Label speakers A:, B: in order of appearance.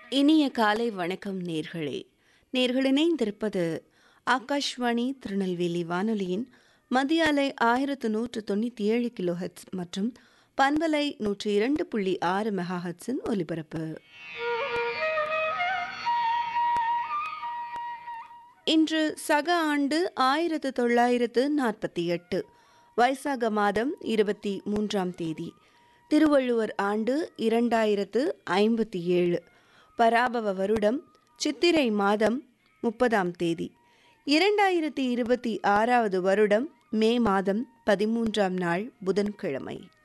A: இனிய காலை வணக்கம் நேர்களே நேர்கள் இணைந்திருப்பது ஆகாஷ்வாணி திருநெல்வேலி வானொலியின் மத்திய அலை ஆயிரத்து நூற்று தொண்ணூற்றி ஏழு கிலோ ஹெட்ஸ் மற்றும் பண்பலை நூற்றி இரண்டு புள்ளி ஆறு மெகா ஹெட்ஸின் ஒலிபரப்பு இன்று சக ஆண்டு ஆயிரத்து தொள்ளாயிரத்து நாற்பத்தி எட்டு வைசாக மாதம் இருபத்தி மூன்றாம் தேதி திருவள்ளுவர் ஆண்டு இரண்டாயிரத்து ஐம்பத்தி ஏழு பராபவ வருடம் சித்திரை மாதம் முப்பதாம் தேதி இரண்டாயிரத்தி இருபத்தி ஆறாவது வருடம் மே மாதம் பதிமூன்றாம் நாள் புதன்கிழமை